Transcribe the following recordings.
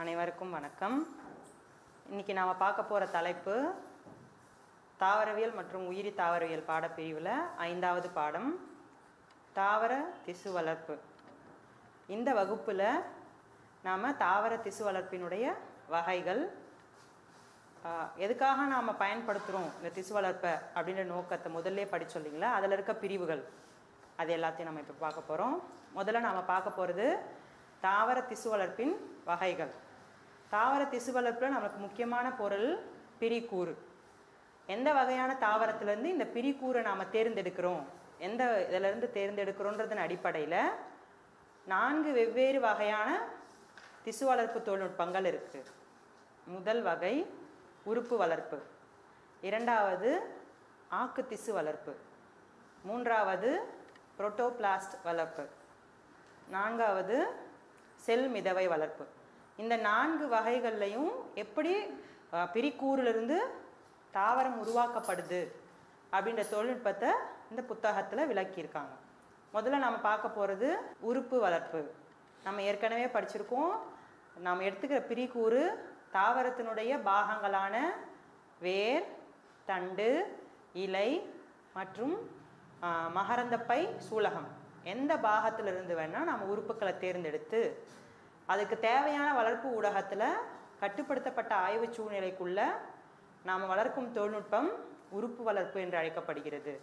அனைவருக்கும் வணக்கம் இன்னைக்கு நாம் பார்க்க போகிற தலைப்பு தாவரவியல் மற்றும் உயிரி தாவரவியல் பாடப்பிரிவில் ஐந்தாவது பாடம் தாவர திசு வளர்ப்பு இந்த வகுப்பில் நாம் தாவர திசு வளர்ப்பினுடைய வகைகள் ஆஹ், எதுக்காக நாம் பயன்படுத்துகிறோம் இந்த திசு வளர்ப்பை அப்படின்ற நோக்கத்தை முதல்ல படிச்சோம் இல்லைங்களா அதில் இருக்க பிரிவுகள் அது எல்லாத்தையும் நம்ம இப்போ பார்க்க போகிறோம் முதல்ல நாம் பார்க்க போகிறது தாவர திசு வளர்ப்பின் வகைகள் தாவர திசு வளர்ப்பில் நமக்கு முக்கியமான பொருள் பிரிக்கூறு எந்த வகையான தாவரத்திலேருந்து இந்த பிரிக்கூரை நாம் தேர்ந்தெடுக்கிறோம் எந்த இதிலேருந்து தேர்ந்தெடுக்கிறோன்றதன் அடிப்படையில் நான்கு வெவ்வேறு வகையான திசு வளர்ப்பு தொழில்நுட்பங்கள் இருக்குது முதல் வகை உறுப்பு வளர்ப்பு இரண்டாவது ஆக்கு திசு வளர்ப்பு மூன்றாவது புரோட்டோபிளாஸ்ட் வளர்ப்பு நான்காவது செல் மிதவை வளர்ப்பு இந்த நான்கு வகைகள்லையும் எப்படி அஹ், பிரிக்கூறிலிருந்து தாவரம் உருவாக்கப்படுது அப்படின்ற தொழில்நுட்பத்தை இந்த புத்தகத்தில் விளக்கியிருக்காங்க முதல்ல நம்ம பார்க்க போகிறது உறுப்பு வளர்ப்பு நம்ம ஏற்கனவே படிச்சிருக்கோம் நாம் எடுத்துக்கிற பிரிக்கூறு தாவரத்தினுடைய பாகங்களான வேர் தண்டு இலை மற்றும் ஆஹ், மகரந்தப்பை சூலகம் எந்த பாகத்திலிருந்து வேணால் நம்ம உறுப்புகளை தேர்ந்தெடுத்து அதுக்கு தேவையான வளர்ப்பு ஊடகத்தில் கட்டுப்படுத்தப்பட்ட ஆய்வு சூழ்நிலைக்குள்ள நாம் வளர்க்கும் தொழில்நுட்பம் உறுப்பு வளர்ப்பு என்று அழைக்கப்படுகிறது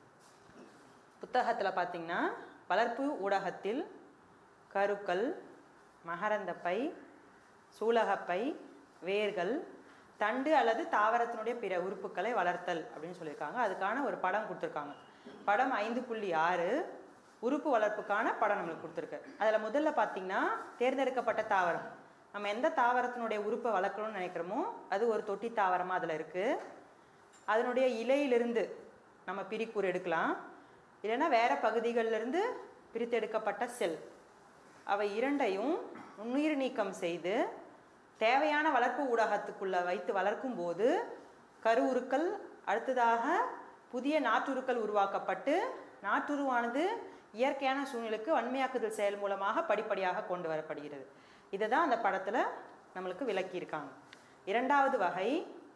புத்தகத்தில் பார்த்தீங்கன்னா வளர்ப்பு ஊடகத்தில் கருக்கள் மகரந்தப்பை சூலகப்பை வேர்கள் தண்டு அல்லது தாவரத்தினுடைய பிற உறுப்புகளை வளர்த்தல் அப்படின்னு சொல்லியிருக்காங்க அதுக்கான ஒரு படம் கொடுத்துருக்காங்க படம் ஐந்து புள்ளி ஆறு உறுப்பு வளர்ப்புக்கான படம் நம்மளுக்கு கொடுத்துருக்கு அதில் முதல்ல பார்த்தீங்கன்னா தேர்ந்தெடுக்கப்பட்ட தாவரம் நம்ம எந்த தாவரத்தினுடைய உறுப்பை வளர்க்கணும்னு நினைக்கிறோமோ அது ஒரு தொட்டி தாவரமாக அதில் இருக்குது அதனுடைய இலையிலிருந்து நம்ம பிரிக்கூறு எடுக்கலாம் இல்லைன்னா வேற பகுதிகளிலிருந்து பிரித்தெடுக்கப்பட்ட செல் அவை இரண்டையும் நுண்ணுயிர் நீக்கம் செய்து தேவையான வளர்ப்பு ஊடகத்துக்குள்ள வைத்து வளர்க்கும் போது கருவுருக்கள் அடுத்ததாக புதிய நாற்றுருக்கள் உருவாக்கப்பட்டு நாற்றுருவானது இயற்கையான சூழ்நிலைக்கு வன்மையாக்குதல் செயல் மூலமாக படிப்படியாக கொண்டு வரப்படுகிறது இதை தான் அந்த படத்தில் நம்மளுக்கு விளக்கியிருக்காங்க இரண்டாவது வகை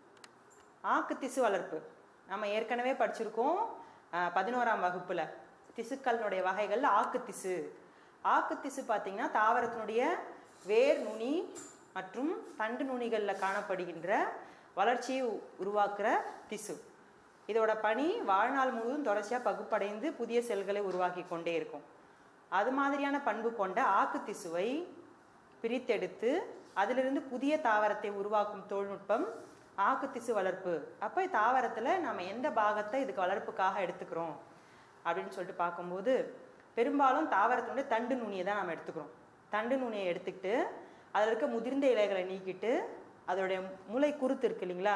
ஆக்கு திசு வளர்ப்பு நம்ம ஏற்கனவே படிச்சிருக்கோம் அஹ், பதினோராம் வகுப்புல திசுக்களினுடைய வகைகள் ஆக்கு திசு ஆக்கு திசு பார்த்தீங்கன்னா தாவரத்தினுடைய வேர் நுனி மற்றும் தண்டு நுனிகளில் காணப்படுகின்ற வளர்ச்சியை உ- உருவாக்குற திசு இதோட பணி வாழ்நாள் முழுவதும் தொடர்ச்சியாக பகுப்படைந்து புதிய செல்களை உருவாக்கி கொண்டே இருக்கும் அது மாதிரியான பண்பு கொண்ட ஆக்கு திசுவை பிரித்தெடுத்து அதிலிருந்து புதிய தாவரத்தை உருவாக்கும் தொழில்நுட்பம் ஆக்கு திசு வளர்ப்பு அப்போ தாவரத்தில் நம்ம எந்த பாகத்தை இதுக்கு வளர்ப்புக்காக எடுத்துக்கிறோம் அப்படின்னு சொல்லிட்டு பார்க்கும்போது பெரும்பாலும் தாவரத்தினுடைய தண்டு நுனியை தான் நம்ம எடுத்துக்கிறோம் தண்டு நுனியை எடுத்துக்கிட்டு அதில் இருக்க முதிர்ந்த இலைகளை நீக்கிட்டு அதோடைய முளை குருத்து இருக்கு இல்லைங்களா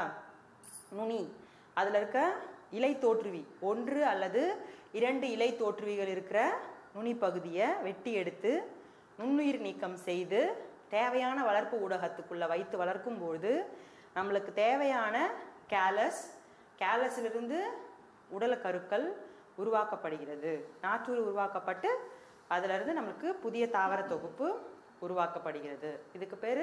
நுனி அதில் இருக்க இலை தோற்றுவி ஒன்று அல்லது இரண்டு இலை தோற்றுவிகள் இருக்கிற நுனி பகுதியை வெட்டி எடுத்து நுண்ணுயிர் நீக்கம் செய்து தேவையான வளர்ப்பு ஊடகத்துக்குள்ளே வைத்து வளர்க்கும் பொழுது நம்மளுக்கு தேவையான கேலஸ் கேலஸிலிருந்து உடல் கருக்கள் உருவாக்கப்படுகிறது நாற்றூறு உருவாக்கப்பட்டு அதிலிருந்து நம்மளுக்கு புதிய தாவர தொகுப்பு உருவாக்கப்படுகிறது இதுக்கு பேர்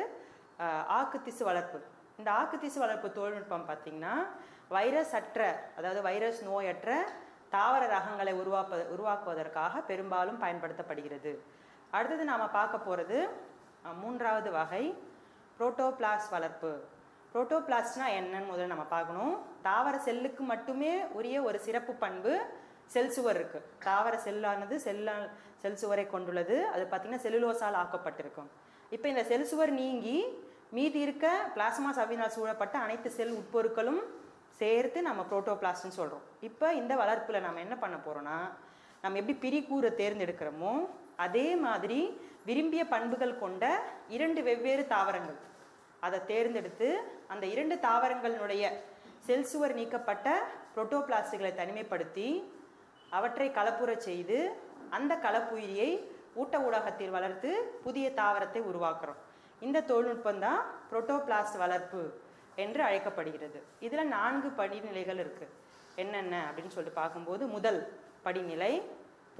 ஆக்கு திசு வளர்ப்பு இந்த ஆக்கு திசு வளர்ப்பு தொழில்நுட்பம் பார்த்திங்கன்னா வைரஸ் அற்ற அதாவது வைரஸ் நோயற்ற தாவர ரகங்களை உருவாப்ப உருவாக்குவதற்காக பெரும்பாலும் பயன்படுத்தப்படுகிறது அடுத்தது நாம் பார்க்க போகிறது மூன்றாவது வகை புரோட்டோபிளாஸ் வளர்ப்பு புரோட்டோபிளாஸ்ட்னா என்னன்னு முதல்ல நம்ம பார்க்கணும் தாவர செல்லுக்கு மட்டுமே உரிய ஒரு சிறப்பு பண்பு செல் சுவர் இருக்கு தாவர செல்லானது செல்லால் செல் சுவரை கொண்டுள்ளது அது பார்த்தீங்கன்னா செல்லுலோசால் ஆக்கப்பட்டிருக்கும் இப்போ இந்த செல் சுவர் நீங்கி மீதி இருக்க பிளாஸ்மா சவ்வினால் சூழப்பட்ட அனைத்து செல் உட்பொருட்களும் சேர்த்து நம்ம புரோட்டோபிளாஸ்ட்னு சொல்கிறோம் இப்போ இந்த வளர்ப்பில் நம்ம என்ன பண்ண போகிறோம்னா நம்ம எப்படி பிரிக்கூரை தேர்ந்தெடுக்கிறோமோ அதே மாதிரி விரும்பிய பண்புகள் கொண்ட இரண்டு வெவ்வேறு தாவரங்கள் அதை தேர்ந்தெடுத்து அந்த இரண்டு தாவரங்களினுடைய செல் சுவர் நீக்கப்பட்ட புரோட்டோபிளாஸ்டுகளை தனிமைப்படுத்தி அவற்றை கலப்புறச் செய்து அந்த கலப்புயிரியை ஊட்ட ஊடகத்தில் வளர்த்து புதிய தாவரத்தை உருவாக்குறோம் இந்த தொழில்நுட்பம் தான் புரோட்டோபிளாஸ்ட் வளர்ப்பு என்று அழைக்கப்படுகிறது இதில் நான்கு படிநிலைகள் இருக்குது என்னென்ன அப்படின்னு சொல்லிட்டு பார்க்கும்போது முதல் படிநிலை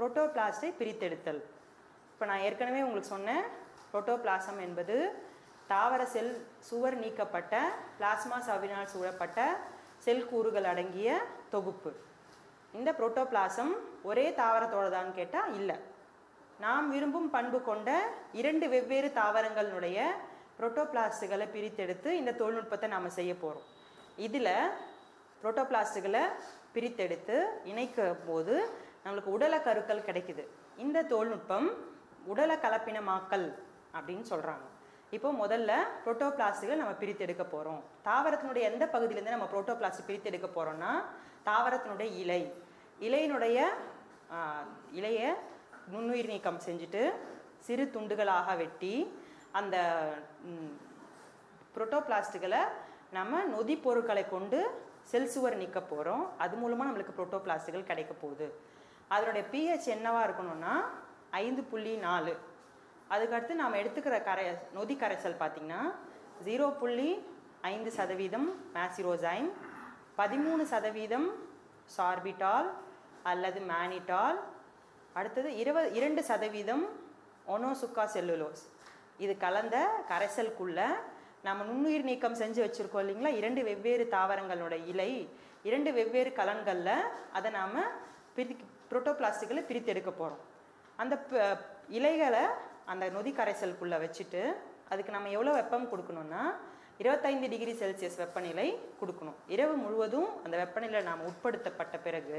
புரோட்டோபிளாஸ்டை பிரித்தெடுத்தல் இப்போ நான் ஏற்கனவே உங்களுக்கு சொன்னேன் புரோட்டோபிளாசம் என்பது தாவர செல் சுவர் நீக்கப்பட்ட பிளாஸ்மா சவ்வினால் சூழப்பட்ட செல் கூறுகள் அடங்கிய தொகுப்பு இந்த புரோட்டோபிளாசம் ஒரே தாவரத்தோடதான்னு கேட்டால் இல்லை நாம் விரும்பும் பண்பு கொண்ட இரண்டு வெவ்வேறு தாவரங்களுடைய புரோட்டோபிளாஸ்டுகளை பிரித்தெடுத்து இந்த தொழில்நுட்பத்தை நாம் செய்ய போகிறோம் இதில் புரோட்டோபிளாஸ்டுகளை பிரித்தெடுத்து இணைக்கும் போது நம்மளுக்கு உடல கருக்கள் கிடைக்குது இந்த தொழில்நுட்பம் உடல கலப்பினமாக்கல் அப்படின்னு சொல்கிறாங்க இப்போ முதல்ல புரோட்டோபிளாஸ்டுகள் நம்ம பிரித்தெடுக்க போகிறோம் தாவரத்தினுடைய எந்த பகுதியிலேருந்து நம்ம புரோட்டோபிளாஸ்ட் பிரித்தெடுக்க போகிறோம்னா தாவரத்தினுடைய இலை இலையினுடைய ஆஹ், இலையை நுண்ணுயிர் நீக்கம் செஞ்சுட்டு சிறு துண்டுகளாக வெட்டி அந்த ம், புரோட்டோபிளாஸ்டுகளை நம்ம நொதி பொருட்களை கொண்டு செல் சுவர் நீக்க போகிறோம் அது மூலமாக நம்மளுக்கு புரோட்டோபிளாஸ்டுகள் கிடைக்க போகுது அதனுடைய பிஹெச் என்னவா இருக்கணும்னா ஐந்து புள்ளி நாலு அதுக்கடுத்து நாம் எடுத்துக்கிற கரை நொதி கரைசல் பார்த்திங்கன்னா ஜீரோ புள்ளி ஐந்து சதவீதம் மேசிரோசைன் பதிமூணு சதவீதம் சார்பிட்டால் அல்லது மேனிட்டால் அடுத்தது இருபது இரண்டு சதவீதம் ஒனோசுக்கா செல்லுலோஸ் இது கலந்த கரைசலுக்குள்ள நம்ம நுண்ணுயிர் நீக்கம் செஞ்சு வச்சுருக்கோம் இல்லைங்களா இரண்டு வெவ்வேறு தாவரங்களோட இலை இரண்டு வெவ்வேறு கலன்களில் அதை நாம் பிரி புரோட்டோபிளாஸ்டிக்கில் பிரித்தெடுக்க போகிறோம் அந்த ப- இலைகளை அந்த நொதி கரைசலுக்குள்ளே வச்சுட்டு அதுக்கு நம்ம எவ்வளோ வெப்பம் கொடுக்கணும்னா இருபத்தைந்து டிகிரி செல்சியஸ் வெப்பநிலை கொடுக்கணும் இரவு முழுவதும் அந்த வெப்பநிலை நாம் உட்படுத்தப்பட்ட பிறகு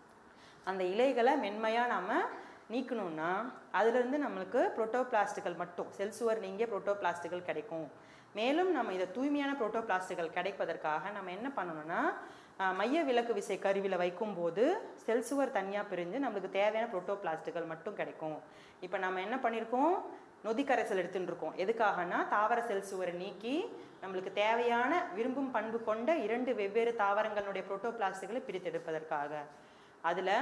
அந்த இலைகளை மென்மையாக நாம் நீக்கணும்னா அதுலேருந்து நம்மளுக்கு புரோட்டோபிளாஸ்டுகள் மட்டும் செல் சுவர் நீங்கிய புரோட்டோபிளாஸ்டுகள் கிடைக்கும் மேலும் நம்ம இதை தூய்மையான புரோட்டோபிளாஸ்டுகள் கிடைப்பதற்காக நம்ம என்ன பண்ணணும்னா ஆஹ், மைய விலக்கு விசை கருவியில் வைக்கும்போது செல் சுவர் தனியாக பிரிஞ்சு நம்மளுக்கு தேவையான புரோட்டோபிளாஸ்டுகள் மட்டும் கிடைக்கும் இப்போ நம்ம என்ன பண்ணியிருக்கோம் நொதி கரைசல் எடுத்துட்டு இருக்கோம் எதுக்காகனா தாவர செல் சுவரை நீக்கி நம்மளுக்கு தேவையான விரும்பும் பண்பு கொண்ட இரண்டு வெவ்வேறு தாவரங்களுடைய புரோட்டோபிளாஸ்டுகளை பிரித்தெடுப்பதற்காக அதில்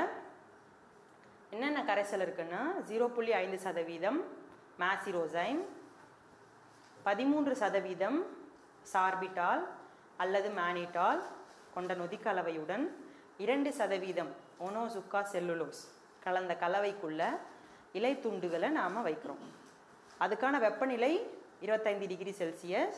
என்னென்ன கரைசல் இருக்குன்னா ஜீரோ புள்ளி ஐந்து சதவீதம் மேசிரோசைன் பதிமூன்று சதவீதம் சார்பிட்டால் அல்லது மேனிட்டால் கொண்ட நொதிக்கலவையுடன் இரண்டு சதவீதம் ஒனோசுக்கா செல்லுலோஸ் கலந்த கலவைக்குள்ள இலை துண்டுகளை நாம் வைக்கிறோம் அதுக்கான வெப்பநிலை இருபத்தைந்து டிகிரி செல்சியஸ்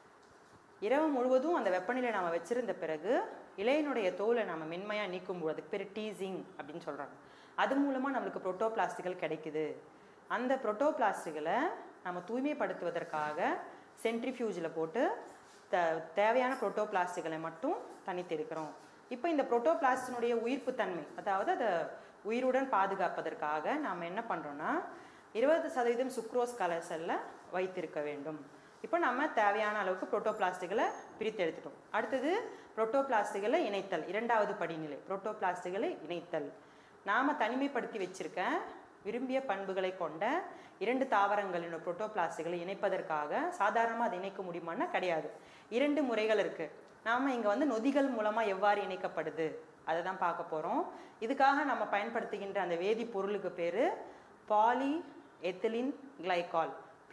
இரவு முழுவதும் அந்த வெப்பநிலை நாம் வச்சிருந்த பிறகு இலையினுடைய தோலை நம்ம மென்மையாக நீக்கும்போது அதுக்கு பேர் டீசிங் அப்படின்னு சொல்கிறாங்க அது மூலமாக நம்மளுக்கு புரோட்டோபிளாஸ்டுகள் கிடைக்குது அந்த புரோட்டோபிளாஸ்டுகளை நம்ம தூய்மைப்படுத்துவதற்காக சென்ட்ரிஃபியூஜில் போட்டு த தேவையான புரோட்டோபிளாஸ்டுகளை மட்டும் தனித்தெடுக்கிறோம் இப்போ இந்த புரோட்டோபிளாஸ்டினுடைய உயிர்ப்புத்தன்மை அதாவது அதை உயிருடன் பாதுகாப்பதற்காக நாம் என்ன பண்ணுறோன்னா இருபது சதவீதம் சுக்ரோஸ் கலசலில் வைத்திருக்க வேண்டும் இப்போ நம்ம தேவையான அளவுக்கு புரோட்டோபிளாஸ்டுகளை பிரித்து எடுத்துட்டோம் அடுத்தது புரோட்டோபிளாஸ்டுகளை இணைத்தல் இரண்டாவது படிநிலை புரோட்டோபிளாஸ்டுகளை இணைத்தல் நாம் தனிமைப்படுத்தி வச்சிருக்க விரும்பிய பண்புகளை கொண்ட இரண்டு தாவரங்களின் புரோட்டோபிளாஸ்டுகளை இணைப்பதற்காக சாதாரணமாக அதை இணைக்க முடியுமான்னா கிடையாது இரண்டு முறைகள் இருக்குது நாம் இங்கே வந்து நொதிகள் மூலமாக எவ்வாறு இணைக்கப்படுது அதை தான் பார்க்க போகிறோம் இதுக்காக நம்ம பயன்படுத்துகின்ற அந்த வேதிப்பொருளுக்கு பேர் பாலி எத்திலின் கிளைகால்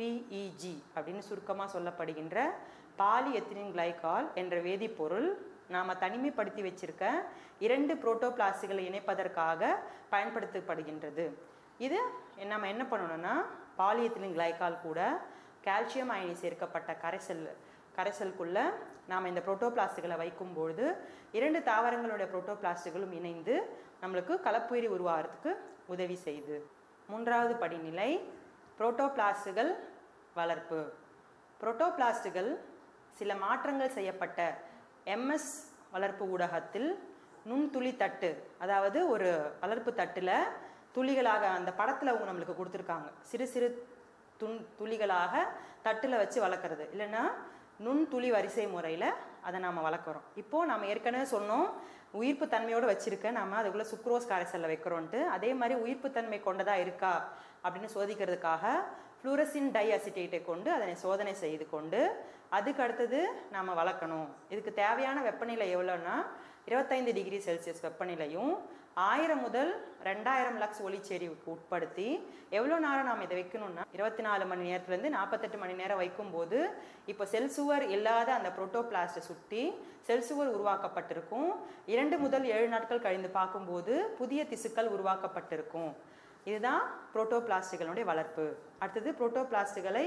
பிஇஜி அப்படின்னு சுருக்கமாக சொல்லப்படுகின்ற பாலி எத்திலின் கிளைகால் என்ற வேதிப்பொருள் நாம் தனிமைப்படுத்தி வச்சிருக்க இரண்டு புரோட்டோபிளாஸ்டுகளை இணைப்பதற்காக பயன்படுத்தப்படுகின்றது இது நம்ம என்ன பண்ணணும்னா பாலியத்திலின் கிளைகால் கூட கால்சியம் அயனி சேர்க்கப்பட்ட கரைசல் கரைசலுக்குள்ள நாம் இந்த புரோட்டோபிளாஸ்டுகளை வைக்கும்பொழுது இரண்டு தாவரங்களுடைய புரோட்டோபிளாஸ்டுகளும் இணைந்து நம்மளுக்கு கலப்புயிரி உருவாகிறதுக்கு உதவி செய்யுது மூன்றாவது படிநிலை புரோட்டோபிளாஸ்டுகள் வளர்ப்பு புரோட்டோபிளாஸ்டுகள் சில மாற்றங்கள் செய்யப்பட்ட எம்எஸ் வளர்ப்பு ஊடகத்தில் நுண்துளி தட்டு அதாவது ஒரு வளர்ப்பு தட்டில் துளிகளாக அந்த படத்தில் அவங்க நம்மளுக்கு கொடுத்துருக்காங்க சிறு சிறு துண் துளிகளாக தட்டில் வச்சு வளர்க்குறது இல்லைன்னா நுண்துளி வரிசை முறையில் அதை நாம் வளர்க்குறோம் இப்போது நம்ம ஏற்கனவே சொன்னோம் உயிர்ப்பு தன்மையோடு வச்சுருக்க நம்ம அதுக்குள்ளே சுக்ரோஸ் கரைசலில் வைக்கிறோன்ட்டு அதே மாதிரி உயிர்ப்பு தன்மை கொண்டதாக இருக்கா அப்படின்னு சோதிக்கிறதுக்காக ஃப்ளூரசின் டை அசிட்டேட்டை கொண்டு அதனை சோதனை செய்து கொண்டு அதுக்கு அடுத்தது நாம் வளர்க்கணும் இதுக்கு தேவையான வெப்பநிலை எவ்வளோன்னா இருபத்தைந்து டிகிரி செல்சியஸ் வெப்பநிலையும் ஆயிரம் முதல் ரெண்டாயிரம் லக்ஸ் ஒளிச்செறிவுக்கு உட்படுத்தி எவ்வளோ நேரம் நாம் இதை வைக்கணும்னா இருபத்தி நாலு மணி நேரத்துலேருந்து நாற்பத்தெட்டு மணி நேரம் வைக்கும்போது இப்போ செல் சுவர் இல்லாத அந்த புரோட்டோபிளாஸ்ட்டை சுற்றி செல் சுவர் உருவாக்கப்பட்டிருக்கும் இரண்டு முதல் ஏழு நாட்கள் கழிந்து பார்க்கும்போது புதிய திசுக்கள் உருவாக்கப்பட்டிருக்கும் இதுதான் புரோட்டோபிளாஸ்டுகளுடைய வளர்ப்பு அடுத்தது புரோட்டோபிளாஸ்டுகளை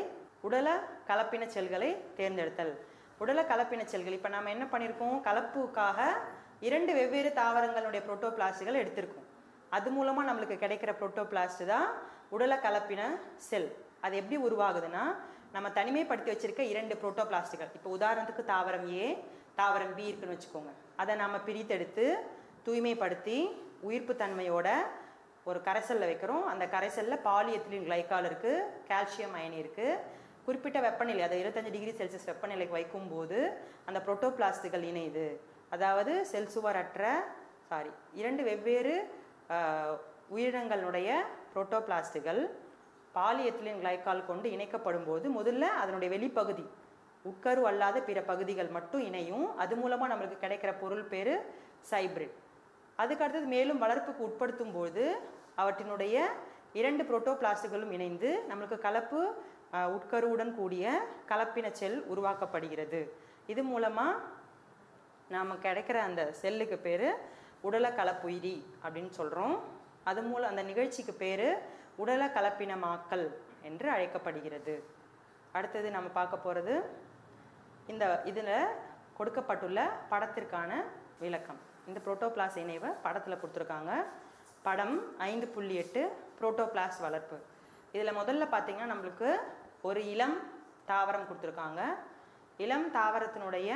உடல கலப்பின செல்களை தேர்ந்தெடுத்தல் உடல கலப்பின செல்கள் இப்போ நம்ம என்ன பண்ணியிருக்கோம் கலப்புக்காக இரண்டு வெவ்வேறு தாவரங்களுடைய புரோட்டோபிளாஸ்டுகள் எடுத்திருக்கோம் அது மூலமாக நம்மளுக்கு கிடைக்கிற புரோட்டோபிளாஸ்ட் தான் உடல கலப்பின செல் அது எப்படி உருவாகுதுன்னா நம்ம தனிமைப்படுத்தி வச்சிருக்க இரண்டு புரோட்டோபிளாஸ்டுகள் இப்போ உதாரணத்துக்கு தாவரம் ஏ தாவரம் பி இருக்குன்னு வச்சுக்கோங்க அதை நம்ம பிரித்தெடுத்து தூய்மைப்படுத்தி உயிர்ப்பு தன்மையோட ஒரு கரைசலில் வைக்கிறோம் அந்த கரைசலில் பாலிஎத்திலின் கிளைக்கால் இருக்குது கால்சியம் அயனி இருக்குது குறிப்பிட்ட வெப்பநிலை அதை இருபத்தஞ்சு டிகிரி செல்சியஸ் வெப்பநிலைக்கு வைக்கும்போது அந்த புரோட்டோபிளாஸ்டுகள் இணையுது அதாவது செல் சுவரற்ற சாரி இரண்டு வெவ்வேறு ஆஹ், உயிரினங்களுடைய புரோட்டோபிளாஸ்டுகள் பாலிஎத்திலின் கிளைக்கால் கொண்டு இணைக்கப்படும் போது முதல்ல அதனுடைய வெளிப்பகுதி உட்கரு அல்லாத பிற பகுதிகள் மட்டும் இணையும் அது மூலமாக நம்மளுக்கு கிடைக்கிற பொருள் பேர் சைப்ரிட் அதுக்கு அடுத்தது மேலும் வளர்ப்புக்கு உட்படுத்தும் போது அவற்றினுடைய இரண்டு புரோட்டோபிளாஸ்டுகளும் இணைந்து நம்மளுக்கு கலப்பு ஆஹ், உட்கருவுடன் கூடிய கலப்பின செல் உருவாக்கப்படுகிறது இது மூலமாக நாம் கிடைக்கிற அந்த செல்லுக்கு பேர் உடல கலப்புயிரி அப்படின்னு சொல்கிறோம் அது மூலம் அந்த நிகழ்ச்சிக்கு பேர் உடல கலப்பினமாக்கல் என்று அழைக்கப்படுகிறது அடுத்தது நம்ம பார்க்க போகிறது இந்த இதில் கொடுக்கப்பட்டுள்ள படத்திற்கான விளக்கம் இந்த புரோட்டோபிளாஸ் இணைவை படத்தில் கொடுத்துருக்காங்க படம் ஐந்து புள்ளி எட்டு புரோட்டோபிளாஸ் வளர்ப்பு இதில் முதல்ல பார்த்தீங்கன்னா நம்மளுக்கு ஒரு இளம் தாவரம் கொடுத்துருக்காங்க இளம் தாவரத்தினுடைய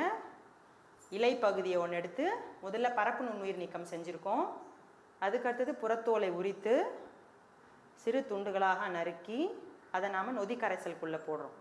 இலை பகுதியை ஒன்று எடுத்து முதல்ல பரப்பு நுண்ணுயிர் நீக்கம் செஞ்சுருக்கோம் அதுக்கடுத்தது புறத்தோலை உரித்து சிறு துண்டுகளாக நறுக்கி அதை நாம் நொதி கரைசலுக்குள்ளே போடுறோம்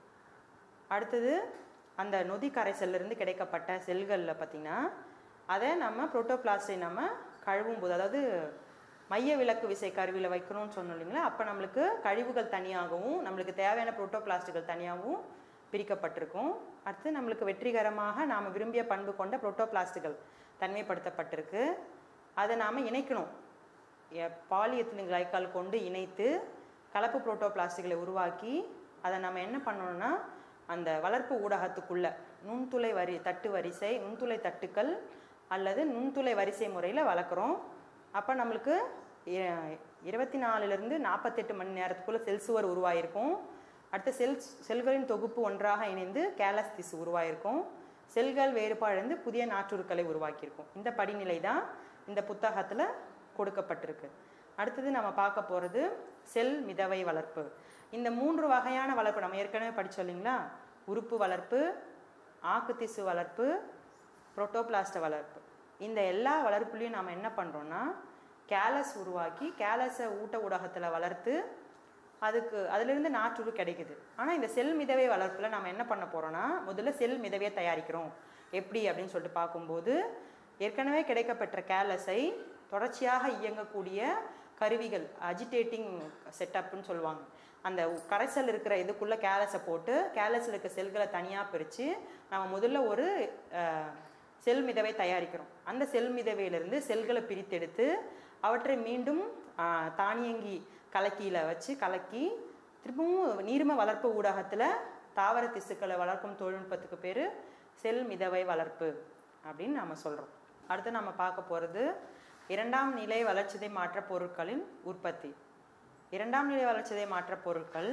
அடுத்தது அந்த நொதி கரைசல்ல இருந்து கிடைக்கப்பட்ட செல்களில் பார்த்திங்கன்னா அதை நம்ம புரோட்டோபிளாஸ்டை நம்ம கழுவும் போது அதாவது மைய விளக்கு விசை கருவியில் வைக்கணும்னு சொன்னோம் இல்லைங்களா அப்போ நம்மளுக்கு கழிவுகள் தனியாகவும் நம்மளுக்கு தேவையான புரோட்டோபிளாஸ்டுகள் தனியாகவும் பிரிக்கப்பட்டிருக்கும் அடுத்து நம்மளுக்கு வெற்றிகரமாக நாம் விரும்பிய பண்பு கொண்ட புரோட்டோபிளாஸ்டுகள் தனிமைப்படுத்தப்பட்டிருக்கு அதை நாம் இணைக்கணும் பாலியத்திலின் கிளைக்கால் கொண்டு இணைத்து கலப்பு புரோட்டோபிளாஸ்டுகளை உருவாக்கி அதை நம்ம என்ன பண்ணணும்னா அந்த வளர்ப்பு ஊடகத்துக்குள்ள நுண்துளை வரி தட்டு வரிசை நுண்துளை தட்டுக்கள் அல்லது நுண்துளை வரிசை முறையில் வளர்க்குறோம் அப்போ நம்மளுக்கு இ- இருபத்தி நாலுலேருந்து நாற்பத்தெட்டு மணி நேரத்துக்குள்ளே செல் சுவர் உருவாயிருக்கும் அடுத்து செல் செல்களின் தொகுப்பு ஒன்றாக இணைந்து கேலஸ் திசு உருவாயிருக்கும் செல்கள் வேறுபாடு புதிய நாற்றுருக்களை உருவாக்கியிருக்கும் இந்த படிநிலை தான் இந்த புத்தகத்தில் கொடுக்கப்பட்டிருக்கு அடுத்தது நம்ம பார்க்க போகிறது செல் மிதவை வளர்ப்பு இந்த மூன்று வகையான வளர்ப்பு நம்ம ஏற்கனவே படிச்சோம் இல்லைங்களா உறுப்பு வளர்ப்பு ஆக்கு திசு வளர்ப்பு புரோட்டோபிளாஸ்ட வளர்ப்பு இந்த எல்லா வளர்ப்புலையும் நாம் என்ன பண்ணுறோன்னா கேலஸ் உருவாக்கி கேலஸை ஊட்ட ஊடகத்தில் வளர்த்து அதுக்கு அதிலிருந்து நாற்றுரு கிடைக்குது ஆனால் இந்த செல் மிதவை வளர்ப்பில் நம்ம என்ன பண்ண போகிறோன்னா முதல்ல செல் மிதவையை தயாரிக்கிறோம் எப்படி அப்படின்னு சொல்லிட்டு பார்க்கும்போது ஏற்கனவே கிடைக்கப்பெற்ற கேலஸை தொடர்ச்சியாக இயங்கக்கூடிய கருவிகள் அஜிடேட்டிங் செட்டப்னு சொல்லுவாங்க அந்த கரைசல் இருக்கிற இதுக்குள்ளே கேலஸை போட்டு கேலஸில் இருக்க செல்களை தனியாக பிரித்து நம்ம முதல்ல ஒரு அஹ், செல் மிதவை தயாரிக்கிறோம் அந்த செல் மிதவையிலிருந்து செல்களை பிரித்தெடுத்து அவற்றை மீண்டும் ஆஹ், தானியங்கி கலக்கியில் வச்சு கலக்கி திரும்பவும் நீர்ம வளர்ப்பு ஊடகத்தில் தாவர திசுக்களை வளர்க்கும் தொழில்நுட்பத்துக்கு பேர் செல் மிதவை வளர்ப்பு அப்படின்னு நாம் சொல்கிறோம் அடுத்து நம்ம பார்க்க போகிறது இரண்டாம் நிலை வளர்ச்சிதை மாற்ற பொருட்களின் உற்பத்தி இரண்டாம் நிலை வளர்ச்சிதை மாற்ற பொருட்கள்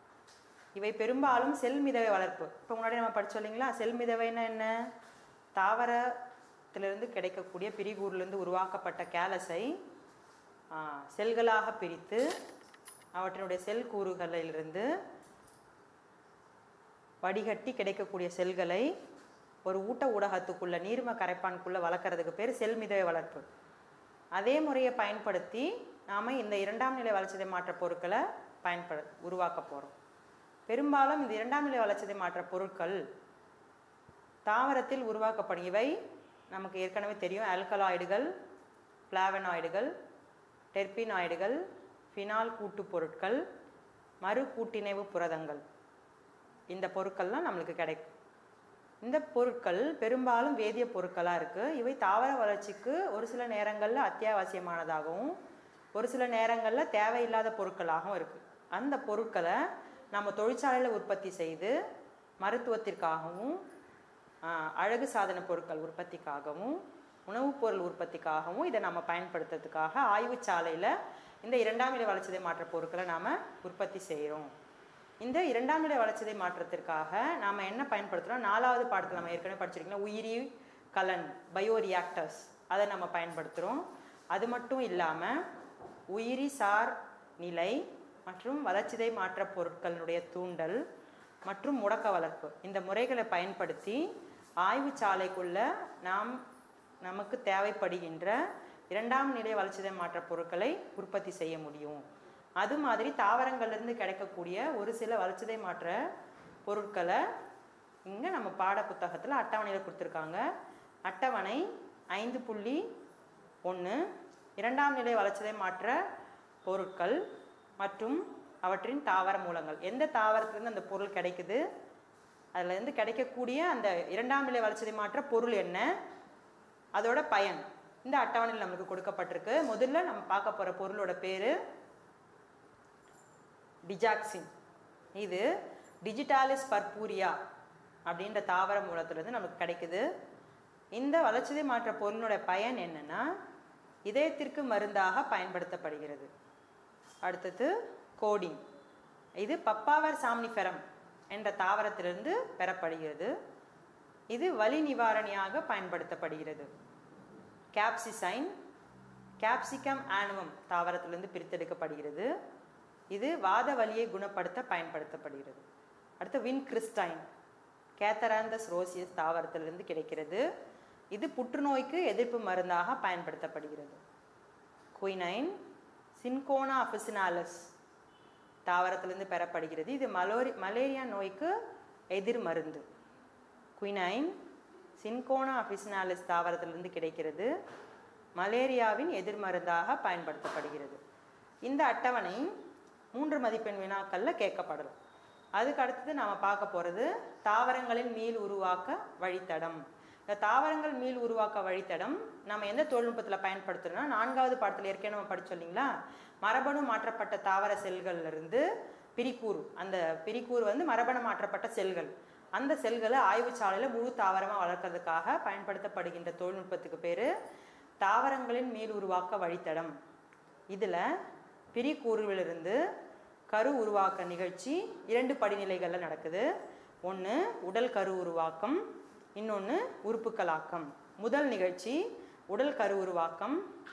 இவை பெரும்பாலும் செல் மிதவை வளர்ப்பு இப்போ முன்னாடி நம்ம படிச்சோம் இல்லைங்களா செல் மிதவைன்னா என்ன தாவரத்திலிருந்து கிடைக்கக்கூடிய பிரிகூர்லேருந்து உருவாக்கப்பட்ட கேலஸை ஆ, செல்களாக பிரித்து அவற்றினுடைய செல் கூறுகளிலிருந்து வடிகட்டி கிடைக்கக்கூடிய செல்களை ஒரு ஊட்ட ஊடகத்துக்குள்ள நீர்ம கரைப்பானுக்குள்ள வளர்க்குறதுக்கு பேர் செல் மிதவை வளர்ப்பு அதே முறையை பயன்படுத்தி நாம் இந்த இரண்டாம் நிலை வளர்ச்சிதை மாற்ற பொருட்களை பயன்படு உருவாக்க போகிறோம் பெரும்பாலும் இந்த இரண்டாம் நிலை வளர்ச்சிதை மாற்ற பொருட்கள் தாவரத்தில் உருவாக்கப்படும் இவை நமக்கு ஏற்கனவே தெரியும் ஆல்கலாய்டுகள் பிளாவனாய்டுகள் டெர்பினாய்டுகள் ஃபினால் கூட்டுப் பொருட்கள் மறு கூட்டிணைவு புரதங்கள் இந்த பொருட்கள்லாம் நம்மளுக்கு கிடைக்கும் இந்த பொருட்கள் பெரும்பாலும் வேதிய பொருட்களாக இருக்குது இவை தாவர வளர்ச்சிக்கு ஒரு சில நேரங்களில் அத்தியாவசியமானதாகவும் ஒரு சில நேரங்களில் தேவையில்லாத பொருட்களாகவும் இருக்குது அந்த பொருட்களை நம்ம தொழிற்சாலையில் உற்பத்தி செய்து மருத்துவத்திற்காகவும் ஆஹ், அழகு சாதன பொருட்கள் உற்பத்திக்காகவும் உணவுப் பொருள் உற்பத்திக்காகவும் இதை நம்ம பயன்படுத்துறதுக்காக ஆய்வுச்சாலையில் இந்த இரண்டாம் நிலை வளர்ச்சிதை மாற்ற பொருட்களை நாம் உற்பத்தி செய்கிறோம் இந்த இரண்டாம் நிலை வளர்ச்சிதை மாற்றத்திற்காக நாம் என்ன பயன்படுத்துகிறோம் நாலாவது பாடத்தில் நம்ம ஏற்கனவே படிச்சிருக்கோம் உயிரி கலன் பயோ ரியாக்டர்ஸ் அதை நம்ம பயன்படுத்துகிறோம் அது மட்டும் இல்லாமல் உயிரி சார் நிலை மற்றும் வளர்ச்சிதை மாற்ற பொருட்களினுடைய தூண்டல் மற்றும் முடக்க வளர்ப்பு இந்த முறைகளை பயன்படுத்தி ஆய்வுச்சாலைக்குள்ள நாம் நமக்கு தேவைப்படுகின்ற இரண்டாம் நிலை வளர்ச்சிதை மாற்ற பொருட்களை உற்பத்தி செய்ய முடியும் அது மாதிரி தாவரங்கள்லேருந்து கிடைக்கக்கூடிய ஒரு சில வளர்ச்சிதை மாற்ற பொருட்களை இங்கே நம்ம பாட புத்தகத்தில் அட்டவணையில் கொடுத்துருக்காங்க அட்டவணை ஐந்து புள்ளி ஒன்று இரண்டாம் நிலை வளர்ச்சிதை மாற்ற பொருட்கள் மற்றும் அவற்றின் தாவர மூலங்கள் எந்த தாவரத்துலேருந்து அந்த பொருள் கிடைக்குது அதுலேருந்து கிடைக்கக்கூடிய அந்த இரண்டாம் நிலை வளர்ச்சிதை மாற்ற பொருள் என்ன அதோட பயன் இந்த அட்டவணையில் நமக்கு கொடுக்கப்பட்டிருக்கு முதல்ல நம்ம பார்க்க போகிற பொருளோட பேர் டிஜாக்சின் இது டிஜிட்டாலிஸ் பர்பூரியா அப்படின்ற தாவர மூலத்திலிருந்து நமக்கு கிடைக்குது இந்த வளர்ச்சிதை மாற்ற பொருளினோட பயன் என்னன்னா இதயத்திற்கு மருந்தாக பயன்படுத்தப்படுகிறது அடுத்தது கோடிங் இது பப்பாவர் சாம்னிஃபெரம் என்ற தாவரத்திலிருந்து பெறப்படுகிறது இது வலி நிவாரணியாக பயன்படுத்தப்படுகிறது கேப்சிசைன் கேப்சிகம் ஆனுவம் தாவரத்திலிருந்து பிரித்தெடுக்கப்படுகிறது இது வாத வலியை குணப்படுத்த பயன்படுத்தப்படுகிறது அடுத்து வின் கிறிஸ்டைன் கேத்தராந்தஸ் ரோசியஸ் தாவரத்திலிருந்து கிடைக்கிறது இது புற்றுநோய்க்கு எதிர்ப்பு மருந்தாக பயன்படுத்தப்படுகிறது குயினைன் சின்கோனா அஃபிசினாலஸ் தாவரத்திலிருந்து பெறப்படுகிறது இது மலோரி மலேரியா நோய்க்கு எதிர் மருந்து குயினைன் சின்கோனா அஃபிசினாலிஸ் தாவரத்திலிருந்து கிடைக்கிறது மலேரியாவின் எதிர் மருந்தாக பயன்படுத்தப்படுகிறது இந்த அட்டவணை மூன்று மதிப்பெண் வினாக்களில் கேட்கப்படலாம் அதுக்கு அடுத்தது நாம் பார்க்க போகிறது தாவரங்களின் மீள் உருவாக்க வழித்தடம் இந்த தாவரங்கள் மீள் உருவாக்க வழித்தடம் நம்ம எந்த தொழில்நுட்பத்தில் பயன்படுத்துறோம்னா நான்காவது பாடத்தில் ஏற்கனவே நம்ம படிச்சோம் இல்லைங்களா மரபணு மாற்றப்பட்ட தாவர செல்கள்ல இருந்து பிரிக்கூறு அந்த பிரிக்கூறு வந்து மரபணு மாற்றப்பட்ட செல்கள் அந்த செல்களை ஆய்வுச்சாலையில் முழு தாவரமாக வளர்க்கறதுக்காக பயன்படுத்தப்படுகின்ற தொழில்நுட்பத்துக்கு பேர் தாவரங்களின் மீள் உருவாக்க வழித்தடம் இதில் பிரிக்கூறுவிலிருந்து கரு உருவாக்க நிகழ்ச்சி இரண்டு படிநிலைகளில் நடக்குது ஒன்று உடல் கரு உருவாக்கம் இன்னொன்று உறுப்புக்களாக்கம் முதல் நிகழ்ச்சி உடல் கரு உருவாக்கம்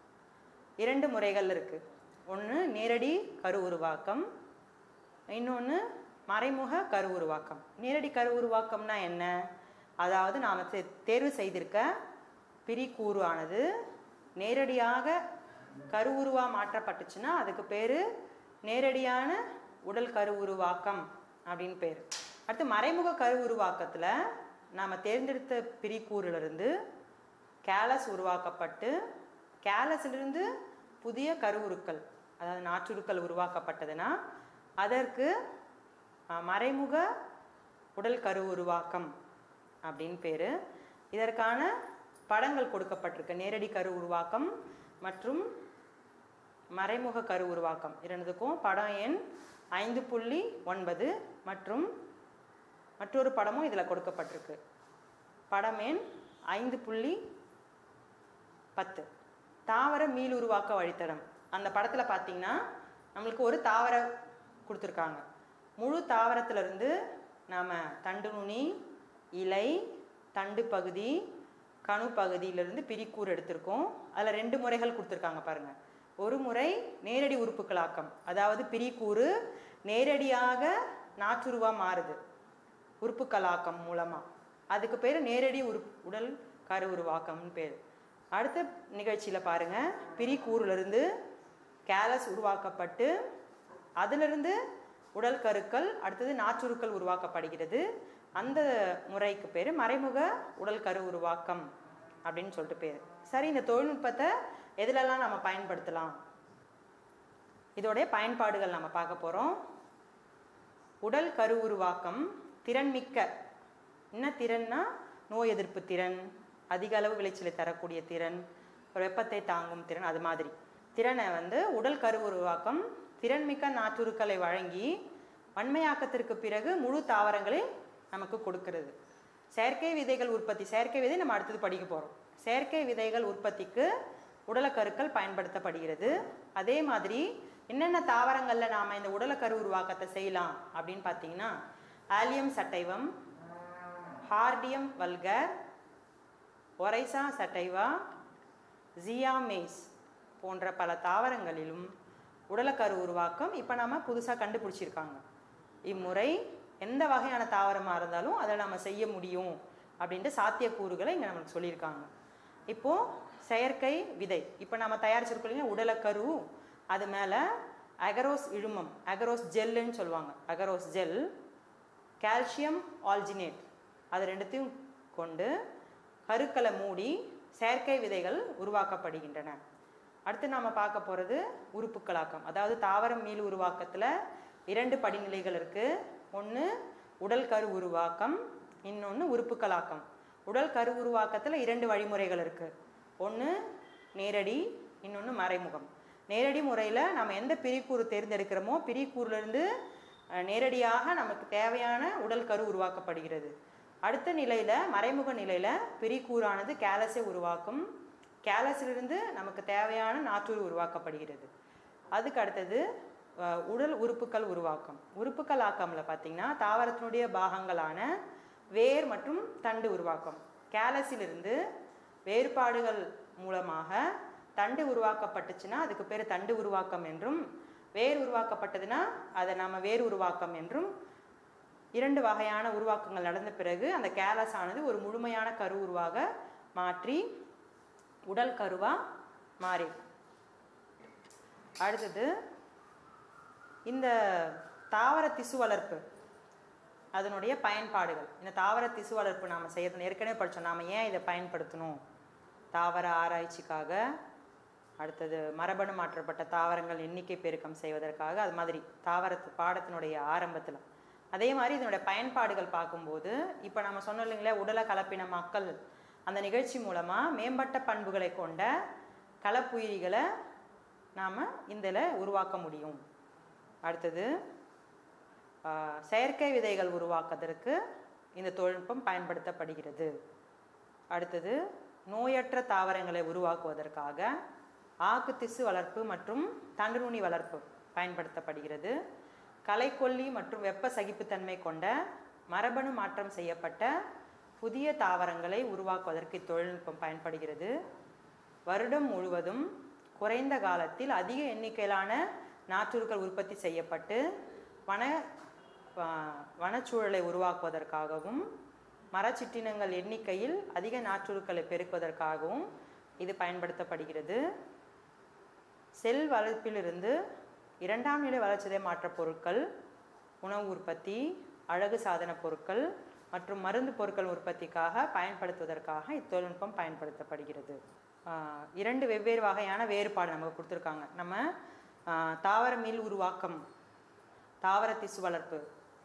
இரண்டு முறைகள் இருக்குது ஒன்று நேரடி கரு உருவாக்கம் இன்னொன்று மறைமுக கரு உருவாக்கம் நேரடி கரு உருவாக்கம்னா என்ன அதாவது நாம் தேர்வு செய்திருக்க பிரிக்கூறு ஆனது நேரடியாக கரு உருவா மாற்றப்பட்டுச்சுன்னா அதுக்கு பேர் நேரடியான உடல் கரு உருவாக்கம் அப்படின்னு பேர் அடுத்து மறைமுக கரு உருவாக்கத்தில் நாம் தேர்ந்தெடுத்த பிரிக்கூறிலிருந்து கேலஸ் உருவாக்கப்பட்டு கேலஸிலிருந்து புதிய கருவுருக்கள் அதாவது நாற்றுருக்கள் உருவாக்கப்பட்டதுன்னா அதற்கு அஹ், மறைமுக உடல் கரு உருவாக்கம் அப்படின்னு பேர் இதற்கான படங்கள் கொடுக்கப்பட்டிருக்கு நேரடி கரு உருவாக்கம் மற்றும் மறைமுக கரு உருவாக்கம் இரண்டுக்கும் படம் எண் ஐந்து புள்ளி ஒன்பது மற்றும் மற்றொரு படமும் இதில் கொடுக்கப்பட்டிருக்கு படம் எண் ஐந்து புள்ளி பத்து தாவர மீள் உருவாக்க வழித்தடம் அந்த படத்தில் பார்த்தீங்கன்னா நம்மளுக்கு ஒரு தாவர கொடுத்துருக்காங்க முழு தாவரத்திலிருந்து நாம் தண்டு நுனி இலை தண்டு பகுதி கணு பகுதியிலிருந்து பிரிக்கூறு எடுத்திருக்கோம் அதில் ரெண்டு முறைகள் கொடுத்துருக்காங்க பாருங்கள் ஒரு முறை நேரடி உறுப்புக்களாக்கம் அதாவது பிரிக்கூறு நேரடியாக நாற்றுருவா மாறுது உறுப்புக்களாக்கம் மூலமாக அதுக்கு பேர் நேரடி உறுப் உடல் கரு உருவாக்கம்னு பேர் அடுத்த நிகழ்ச்சியில் பாருங்கள் பிரிக்கூறுலேருந்து கேலஸ் உருவாக்கப்பட்டு அதிலிருந்து உடல் கருக்கள் அடுத்தது நாச்சுருக்கள் உருவாக்கப்படுகிறது அந்த முறைக்கு பேர் மறைமுக உடல் கரு உருவாக்கம் அப்படின்னு சொல்லிட்டு பேர் சரி இந்த தொழில்நுட்பத்தை எதுலெல்லாம் நம்ம பயன்படுத்தலாம் இதோடைய பயன்பாடுகள் நம்ம பார்க்க போகிறோம் உடல் கரு உருவாக்கம் திறன்மிக்க என்ன திறன்னா நோய் எதிர்ப்பு திறன் அதிக அளவு விளைச்சலை தரக்கூடிய திறன் ஒரு வெப்பத்தை தாங்கும் திறன் அது மாதிரி திறனை வந்து உடல் கரு உருவாக்கம் திறன்மிக்க நாற்றுருக்களை வழங்கி வன்மையாக்கத்திற்கு பிறகு முழு தாவரங்களை நமக்கு கொடுக்கிறது செயற்கை விதைகள் உற்பத்தி செயற்கை விதை நம்ம அடுத்தது படிக்க போகிறோம் செயற்கை விதைகள் உற்பத்திக்கு உடலக்கருக்கள் பயன்படுத்தப்படுகிறது அதே மாதிரி என்னென்ன தாவரங்களில் நாம் இந்த உடலக்கரு உருவாக்கத்தை செய்யலாம் அப்படின்னு பார்த்தீங்கன்னா ஆலியம் சட்டைவம் ஹார்டியம் வல்கர் ஒரைசா சட்டைவா ஜியாமேஸ் போன்ற பல தாவரங்களிலும் உடலக்கரு உருவாக்கம் இப்போ நாம புதுசாக கண்டுபிடிச்சிருக்காங்க இம்முறை எந்த வகையான தாவரமாக இருந்தாலும் அதை நம்ம செய்ய முடியும் அப்படின்ட்டு சாத்தியக்கூறுகளை இங்கே நமக்கு சொல்லியிருக்காங்க இப்போது செயற்கை விதை இப்போ நம்ம தயாரிச்சிருக்கோம் இல்லையா உடலக்கரு அது மேலே அகரோஸ் இழுமம் அகரோஸ் ஜெல்லுன்னு சொல்லுவாங்க அகரோஸ் ஜெல் கால்சியம் ஆல்ஜினேட் அது ரெண்டுத்தையும் கொண்டு கருக்களை மூடி செயற்கை விதைகள் உருவாக்கப்படுகின்றன அடுத்து நாம் பார்க்க போகிறது உறுப்புக்களாக்கம் அதாவது தாவரம் மீள் உருவாக்கத்தில் இரண்டு படிநிலைகள் இருக்குது ஒன்று உடல் கரு உருவாக்கம் இன்னொன்று உறுப்புக்களாக்கம் உடல் கரு உருவாக்கத்தில் இரண்டு வழிமுறைகள் இருக்குது ஒன்று நேரடி இன்னொன்று மறைமுகம் நேரடி முறையில் நம்ம எந்த பிரிக்கூறு தேர்ந்தெடுக்கிறோமோ பிரிக்கூறுலேருந்து அஹ், நேரடியாக நமக்கு தேவையான உடல் கரு உருவாக்கப்படுகிறது அடுத்த நிலையில் மறைமுக நிலையில் பிரிக்கூறானது கேலஸை உருவாக்கும் கேலஸிலிருந்து நமக்கு தேவையான நாற்றூறு உருவாக்கப்படுகிறது அதுக்கு அடுத்தது அஹ், உடல் உறுப்புகள் உருவாக்கம் உறுப்புகள் ஆக்கம்ல பார்த்தீங்கன்னா தாவரத்தினுடைய பாகங்களான வேர் மற்றும் தண்டு உருவாக்கம் கேலஸிலிருந்து வேறுபாடுகள் மூலமாக தண்டு உருவாக்கப்பட்டுச்சுன்னா அதுக்கு பேர் தண்டு உருவாக்கம் என்றும் வேர் உருவாக்கப்பட்டதுன்னா அதை நம்ம வேர் உருவாக்கம் என்றும் இரண்டு வகையான உருவாக்கங்கள் நடந்த பிறகு அந்த கேலஸ் ஆனது ஒரு முழுமையான கரு உருவாக மாற்றி உடல் கருவா மாறி அடுத்தது இந்த தாவர திசு வளர்ப்பு அதனுடைய பயன்பாடுகள் இந்த தாவர திசு வளர்ப்பு நாம் செய்யறது ஏற்கனவே படித்தோம் நாம் ஏன் இதை பயன்படுத்தணும் தாவர ஆராய்ச்சிக்காக அடுத்தது மரபணு மாற்றப்பட்ட தாவரங்கள் எண்ணிக்கை பெருக்கம் செய்வதற்காக அது மாதிரி தாவரத்து பாடத்தினுடைய ஆரம்பத்தில் அதே மாதிரி இதனுடைய பயன்பாடுகள் பார்க்கும்போது இப்போ நம்ம சொன்னோம் இல்லைங்களா உடல கலப்பின மக்கள் அந்த நிகழ்ச்சி மூலமாக மேம்பட்ட பண்புகளை கொண்ட கலப்புயிரிகளை நாம் இதில் உருவாக்க முடியும் அடுத்தது ஆஹ், செயற்கை விதைகள் உருவாக்குவதற்கு இந்த தொழில்நுட்பம் பயன்படுத்தப்படுகிறது அடுத்தது நோயற்ற தாவரங்களை உருவாக்குவதற்காக ஆக்கு திசு வளர்ப்பு மற்றும் தண்டுநுனி வளர்ப்பு பயன்படுத்தப்படுகிறது களைக்கொல்லி மற்றும் வெப்ப சகிப்புத்தன்மை கொண்ட மரபணு மாற்றம் செய்யப்பட்ட புதிய தாவரங்களை உருவாக்குவதற்கு இத்தொழில்நுட்பம் பயன்படுகிறது வருடம் முழுவதும் குறைந்த காலத்தில் அதிக எண்ணிக்கையிலான நாற்றுகள் உற்பத்தி செய்யப்பட்டு வன வ- வனச்சூழலை உருவாக்குவதற்காகவும் மரச்சிற்றினங்கள் எண்ணிக்கையில் அதிக நாற்றுக்களை பெருக்குவதற்காகவும் இது பயன்படுத்தப்படுகிறது செல் வளர்ப்பிலிருந்து இரண்டாம் நிலை வளர்ச்சிதை மாற்றப் பொருட்கள் உணவு உற்பத்தி அழகு சாதன பொருட்கள் மற்றும் மருந்து பொருட்கள் உற்பத்திக்காக பயன்படுத்துவதற்காக இத்தொழில்நுட்பம் பயன்படுத்தப்படுகிறது ஆஹ் இரண்டு வெவ்வேறு வகையான வேறுபாடு நமக்கு கொடுத்துருக்காங்க நம்ம ஆஹ் தாவர மீள் உருவாக்கம் தாவர திசு வளர்ப்பு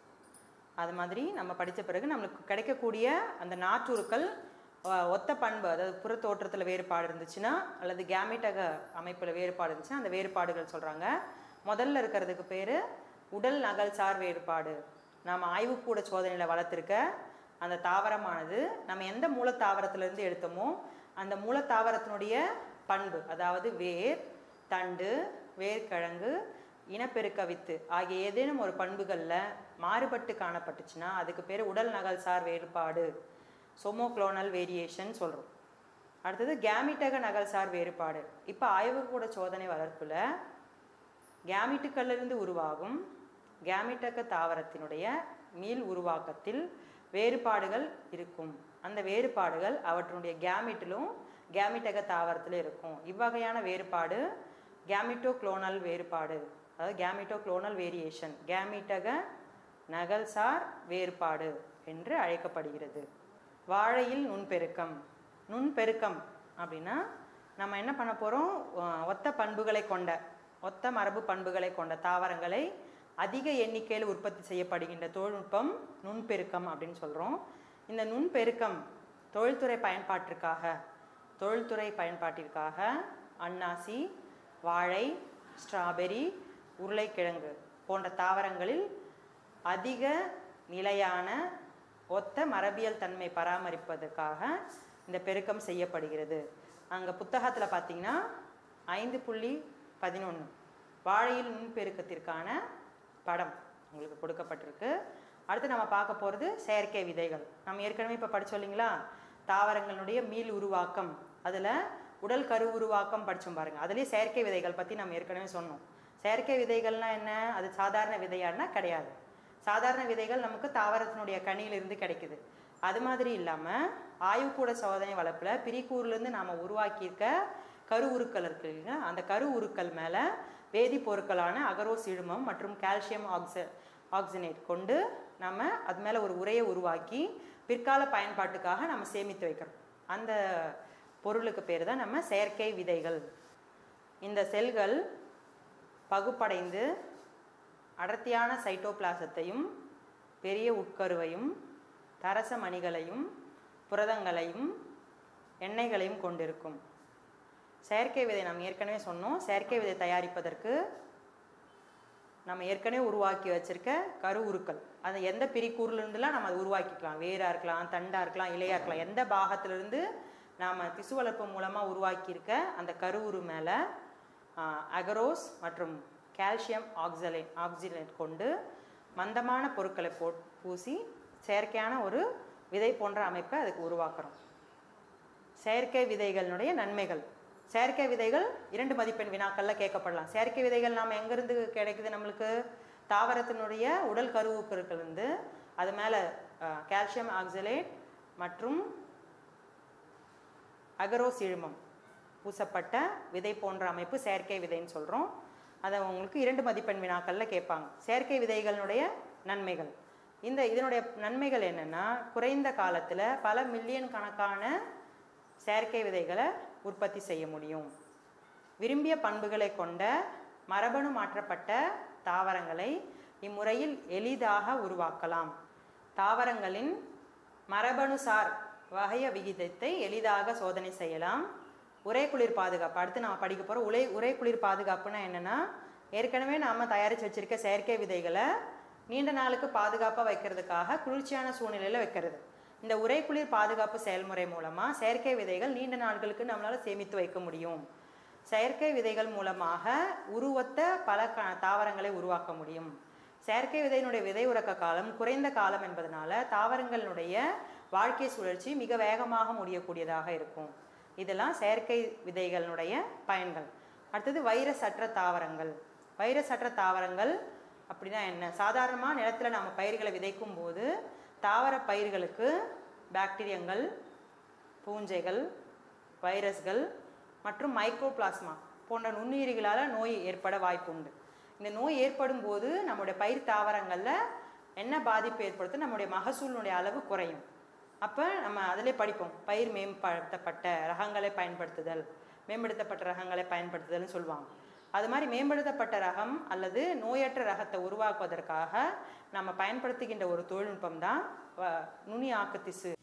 அது மாதிரி நம்ம படித்த பிறகு நம்மளுக்கு கிடைக்கக்கூடிய அந்த நாற்றுருக்கள் அஹ், ஒத்த பண்பு அதாவது புற தோற்றத்தில் வேறுபாடு இருந்துச்சுன்னா அல்லது கேமிட்டக அமைப்பில் வேறுபாடு இருந்துச்சுன்னா அந்த வேறுபாடுகள் சொல்கிறாங்க முதல்ல இருக்கிறதுக்கு பேர் உடல் நகல்சார் வேறுபாடு நாம் ஆய்வுக்கூட சோதனையில் வளர்த்துருக்க அந்த தாவரமானது நம்ம எந்த மூலத்தாவரத்திலிருந்து எடுத்தோமோ அந்த மூலத்தாவரத்தினுடைய பண்பு அதாவது வேர் தண்டு வேர்க்கிழங்கு இனப்பெருக்க வித்து ஆகிய ஏதேனும் ஒரு பண்புகளில் மாறுபட்டு காணப்பட்டுச்சுன்னா அதுக்கு பேர் உடல் நகல்சார் வேறுபாடு சொமோக்ளோனல் வேரியேஷன் சொல்கிறோம் அடுத்தது கேமிட்டக நகல்சார் வேறுபாடு இப்போ ஆய்வுக்கூட சோதனை வளர்ப்பில் கேமிட்டுக்களிலிருந்து உருவாகும் கேமிட்டக தாவரத்தினுடைய மீள் உருவாக்கத்தில் வேறுபாடுகள் இருக்கும் அந்த வேறுபாடுகள் அவற்றினுடைய கேமிட்டிலும் கேமிட்டக தாவரத்திலும் இருக்கும் இவ்வகையான வேறுபாடு கேமிட்டோ குளோனல் வேறுபாடு அதாவது கேமிட்டோ குளோனல் வேரியேஷன் கேமிட்டக நகல்சார் வேறுபாடு என்று அழைக்கப்படுகிறது வாழையில் நுண்பெருக்கம் நுண்பெருக்கம் அப்படின்னா நம்ம என்ன பண்ண போகிறோம் ஒத்த பண்புகளை கொண்ட ஒத்த மரபு பண்புகளை கொண்ட தாவரங்களை அதிக எண்ணிக்கையில் உற்பத்தி செய்யப்படுகின்ற தொழில்நுட்பம் நுண்பெருக்கம் அப்படின்னு சொல்கிறோம் இந்த நுண்பெருக்கம் தொழில்துறை பயன்பாட்டிற்காக தொழில்துறை பயன்பாட்டிற்காக அன்னாசி வாழை ஸ்ட்ராபெரி உருளைக்கிழங்கு போன்ற தாவரங்களில் அதிக நிலையான ஒத்த மரபியல் தன்மை பராமரிப்பதற்காக இந்த பெருக்கம் செய்யப்படுகிறது அங்கே புத்தகத்தில் பார்த்தீங்கன்னா ஐந்து புள்ளி பதினொன்று வாழையில் நுண்பெருக்கத்திற்கான படம் உங்களுக்கு கொடுக்கப்பட்டிருக்கு அடுத்து நம்ம பார்க்க போகிறது செயற்கை விதைகள் நம்ம ஏற்கனவே இப்போ படிச்சோம் இல்லைங்களா தாவரங்களுடைய மீள் உருவாக்கம் அதில் உடல் கரு உருவாக்கம் படித்தோம் பாருங்கள் அதுலேயே செயற்கை விதைகள் பற்றி நம்ம ஏற்கனவே சொன்னோம் செயற்கை விதைகள்னால் என்ன அது சாதாரண விதையானா கிடையாது சாதாரண விதைகள் நமக்கு தாவரத்தினுடைய கனியிலிருந்து கிடைக்குது அது மாதிரி இல்லாமல் ஆய்வுக்கூட சோதனை வளர்ப்பில் பிரிக்கூர்லேருந்து நாம் உருவாக்கியிருக்க கரு உருக்கள் இருக்கு இல்லைங்களா அந்த கரு உருக்கள் மேலே வேதிப்பொருட்களான அகரோஸ் இழுமம் மற்றும் கால்சியம் ஆக்ச ஆக்சினேட் கொண்டு நம்ம அது மேலே ஒரு உரையை உருவாக்கி பிற்கால பயன்பாட்டுக்காக நம்ம சேமித்து வைக்கிறோம் அந்த பொருளுக்கு பேர் தான் நம்ம செயற்கை விதைகள் இந்த செல்கள் பகுப்படைந்து அடர்த்தியான சைட்டோபிளாசத்தையும் பெரிய உட்கருவையும் தரச மணிகளையும் புரதங்களையும் எண்ணெய்களையும் கொண்டிருக்கும் செயற்கை விதை நாம் ஏற்கனவே சொன்னோம் செயற்கை விதை தயாரிப்பதற்கு நம்ம ஏற்கனவே உருவாக்கி வச்சிருக்க கரு உருக்கள் அந்த எந்த பிரிக்கூர்லேருந்துலாம் நம்ம அதை உருவாக்கிக்கலாம் வேராக இருக்கலாம் தண்டாக இருக்கலாம் இலையாக இருக்கலாம் எந்த பாகத்திலிருந்து நாம் திசு வளர்ப்பு மூலமாக உருவாக்கியிருக்க அந்த கருவுரு மேலே அகரோஸ் மற்றும் கால்சியம் ஆக்சலே ஆக்சிலேட் கொண்டு மந்தமான பொருட்களை போ பூசி செயற்கையான ஒரு விதை போன்ற அமைப்பை அதுக்கு உருவாக்குறோம் செயற்கை விதைகளினுடைய நன்மைகள் செயற்கை விதைகள் இரண்டு மதிப்பெண் வினாக்களில் கேட்கப்படலாம் செயற்கை விதைகள் நாம் எங்கேருந்து கிடைக்குது நம்மளுக்கு தாவரத்தினுடைய உடல் கருவுப்பொருட்களிருந்து அது மேலே கால்சியம் ஆக்சலேட் மற்றும் அகரோஸ் இழுமம் பூசப்பட்ட விதை போன்ற அமைப்பு செயற்கை விதைன்னு சொல்கிறோம் அதை உங்களுக்கு இரண்டு மதிப்பெண் வினாக்களில் கேட்பாங்க செயற்கை விதைகளினுடைய நன்மைகள் இந்த இதனுடைய நன்மைகள் என்னென்னா குறைந்த காலத்தில் பல மில்லியன் கணக்கான செயற்கை விதைகளை உற்பத்தி செய்ய முடியும் விரும்பிய பண்புகளை கொண்ட மரபணு மாற்றப்பட்ட தாவரங்களை இம்முறையில் எளிதாக உருவாக்கலாம் தாவரங்களின் மரபணுசார் வகைய விகிதத்தை எளிதாக சோதனை செய்யலாம் உரை குளிர் பாதுகாப்பு அடுத்து நம்ம படிக்க போகிறோம் உலை உரை குளிர் பாதுகாப்புனா என்னென்னா ஏற்கனவே நாம் தயாரித்து வச்சுருக்க செயற்கை விதைகளை நீண்ட நாளுக்கு பாதுகாப்பாக வைக்கிறதுக்காக குளிர்ச்சியான சூழ்நிலையில் வைக்கிறது இந்த உரை குளிர் பாதுகாப்பு செயல்முறை மூலமாக செயற்கை விதைகள் நீண்ட நாட்களுக்கு நம்மளால் சேமித்து வைக்க முடியும் செயற்கை விதைகள் மூலமாக உருவத்த பல க தாவரங்களை உருவாக்க முடியும் செயற்கை விதையினுடைய விதை உறக்க காலம் குறைந்த காலம் என்பதனால தாவரங்களுடைய வாழ்க்கை சுழற்சி மிக வேகமாக முடியக்கூடியதாக இருக்கும் இதெல்லாம் செயற்கை விதைகளினுடைய பயன்கள் அடுத்தது வைரஸ் அற்ற தாவரங்கள் வைரஸ் அற்ற தாவரங்கள் அப்படின்னா என்ன சாதாரணமாக நிலத்தில் நம்ம பயிர்களை விதைக்கும் போது தாவர பயிர்களுக்கு பாக்டீரியங்கள் பூஞ்சைகள் வைரஸ்கள் மற்றும் மைக்ரோபிளாஸ்மா போன்ற நுண்ணுயிரிகளால் நோய் ஏற்பட வாய்ப்பு உண்டு இந்த நோய் ஏற்படும் போது நம்முடைய பயிர் தாவரங்களில் என்ன பாதிப்பு ஏற்படுத்தும் நம்முடைய மகசூலினுடைய அளவு குறையும் அப்போ நம்ம அதிலே படிப்போம் பயிர் மேம்படுத்தப்பட்ட ரகங்களை பயன்படுத்துதல் மேம்படுத்தப்பட்ட ரகங்களை பயன்படுத்துதல்னு சொல்லுவாங்க அது மாதிரி மேம்படுத்தப்பட்ட ரகம் அல்லது நோயற்ற ரகத்தை உருவாக்குவதற்காக நம்ம பயன்படுத்துகின்ற ஒரு தொழில்நுட்பம் தான் நுனி ஆக்கத்திசு